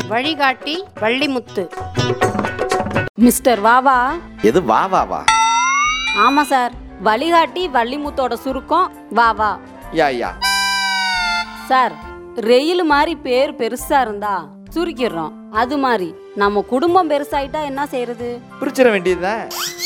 வழிகாட்டி வள்ளிமுத்து மிஸ்டர் வாவா எது வா வா வா ஆமா சார் வழிகாட்டி வள்ளிமுத்தோட சுருக்கம் வாவா யா யா சார் ரெயில் மாதிரி பேர் பெருசா இருந்தா சுருக்கிடுறோம் அது மாதிரி நம்ம குடும்பம் பெருசாயிட்டா என்ன செய்யறது பிரிச்சிட வேண்டியதுதான்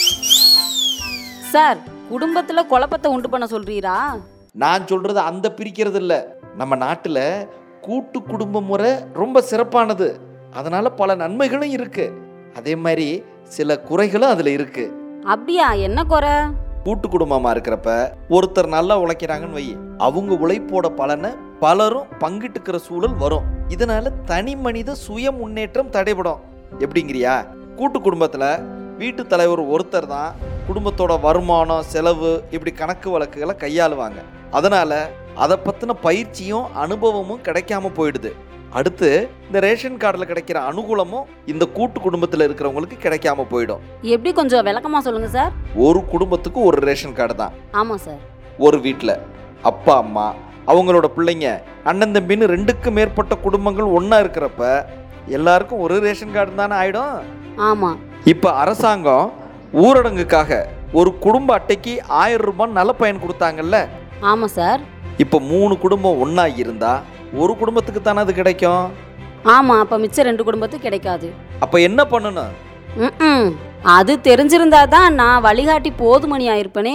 சார் குடும்பத்துல குழப்பத்தை உண்டு பண்ண சொல்றீரா நான் சொல்றது அந்த பிரிக்கிறது இல்ல நம்ம நாட்டுல கூட்டு குடும்ப முறை ரொம்ப சிறப்பானது அதனால பல நன்மைகளும் இருக்கு அதே மாதிரி சில குறைகளும் அதுல இருக்கு அப்படியா என்ன குறை கூட்டு குடும்பமா இருக்கிறப்ப ஒருத்தர் நல்லா உழைக்கிறாங்கன்னு வை அவங்க உழைப்போட பலனை பலரும் பங்கிட்டுக்கிற சூழல் வரும் இதனால தனி மனித சுய முன்னேற்றம் தடைபடும் எப்படிங்கிறியா கூட்டு குடும்பத்துல வீட்டு தலைவர் ஒருத்தர் தான் குடும்பத்தோட வருமானம் செலவு இப்படி கணக்கு வழக்குகளை கையாளுவாங்க அதனால அதை பத்தின பயிற்சியும் அனுபவமும் கிடைக்காம போயிடுது அடுத்து இந்த ரேஷன் கார்டில் கிடைக்கிற அனுகூலமும் இந்த கூட்டு குடும்பத்தில் இருக்கிறவங்களுக்கு கிடைக்காம போயிடும் எப்படி கொஞ்சம் விளக்கமா சொல்லுங்க சார் ஒரு குடும்பத்துக்கு ஒரு ரேஷன் கார்டு தான் ஆமா சார் ஒரு வீட்டில் அப்பா அம்மா அவங்களோட பிள்ளைங்க அண்ணன் தம்பின்னு ரெண்டுக்கு மேற்பட்ட குடும்பங்கள் ஒன்றா இருக்கிறப்ப எல்லாருக்கும் ஒரு ரேஷன் கார்டு தானே ஆயிடும் ஆமா இப்போ அரசாங்கம் ஊரடங்குக்காக ஒரு குடும்ப அட்டைக்கு ஆயிரம் ரூபாய் நல பயன் கொடுத்தாங்கல்ல ஆமா சார் இப்போ மூணு குடும்பம் ஒன்றா இருந்தா ஒரு குடும்பத்துக்கு தானே அது கிடைக்கும் ஆமா அப்ப மிச்சம் ரெண்டு குடும்பத்துக்கு கிடைக்காது அப்போ என்ன பண்ணணும் ம்ம். அது தெரிஞ்சிருந்தா தான் நான் வழிகாட்டி போதுமணி ஆயிருப்பனே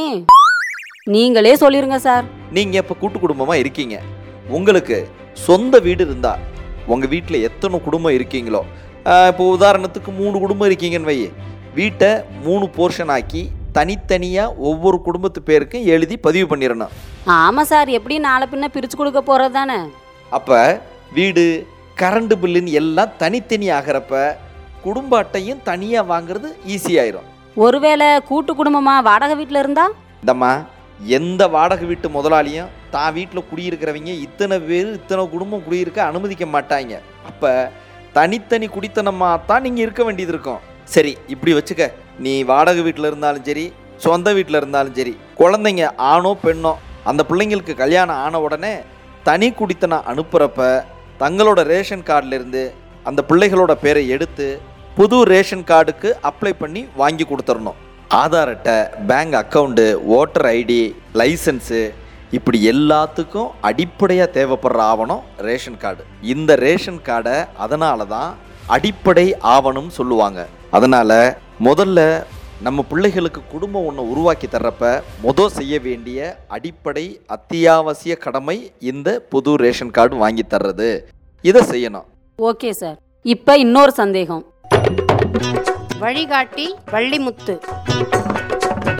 நீங்களே சொல்லிருங்க சார் நீங்கள் இப்போ கூட்டு குடும்பமாக இருக்கீங்க உங்களுக்கு சொந்த வீடு இருந்தா உங்கள் வீட்டில் எத்தனை குடும்பம் இருக்கீங்களோ ஆஹ் இப்போ உதாரணத்துக்கு மூணு குடும்பம் இருக்கீங்கன்னு வை வீட்டை மூணு போர்ஷன் ஆக்கி தனித்தனியாக ஒவ்வொரு குடும்பத்து பேருக்கும் எழுதி பதிவு பண்ணிடணும் ஆமா சார் எப்படி நாளை பின்ன பிரிச்சு கொடுக்க போறது தானே அப்போ வீடு கரண்ட் பில்லுன்னு எல்லாம் தனித்தனி ஆகிறப்ப குடும்ப அட்டையும் தனியாக வாங்குறது ஈஸியாயிரும் ஒருவேளை கூட்டு குடும்பமா வாடகை வீட்ல இருந்தா இந்தம்மா எந்த வாடகை வீட்டு முதலாளியும் தான் வீட்டில் குடியிருக்கிறவங்க இத்தனை பேர் இத்தனை குடும்பம் குடியிருக்க அனுமதிக்க மாட்டாங்க அப்போ தனித்தனி குடித்தனமாக தான் நீங்கள் இருக்க வேண்டியது இருக்கும் சரி இப்படி வச்சுக்க நீ வாடகை வீட்டில் இருந்தாலும் சரி சொந்த வீட்டில் இருந்தாலும் சரி குழந்தைங்க ஆணோ பெண்ணோ அந்த பிள்ளைங்களுக்கு கல்யாணம் ஆன உடனே தனி குடித்தனம் அனுப்புகிறப்ப தங்களோட ரேஷன் கார்டுல இருந்து அந்த பிள்ளைகளோட பேரை எடுத்து புது ரேஷன் கார்டுக்கு அப்ளை பண்ணி வாங்கி கொடுத்துடணும் ஆதார் அட்டை bank account voter ID licence இப்படி எல்லாத்துக்கும் அடிப்படையாக தேவைப்படுற ஆவணம் ரேஷன் கார்டு இந்த ரேஷன் கார்டை அதனால தான் அடிப்படை ஆவணம் சொல்லுவாங்க அதனால முதல்ல நம்ம பிள்ளைகளுக்கு குடும்பம் ஒன்று உருவாக்கி தர்றப்ப முத செய்ய வேண்டிய அடிப்படை அத்தியாவசிய கடமை இந்த புது ரேஷன் கார்டு வாங்கி தர்றது இதை செய்யணும் ஓகே சார் இப்ப இன்னொரு சந்தேகம் வழிகாட்டி வள்ளிமுத்து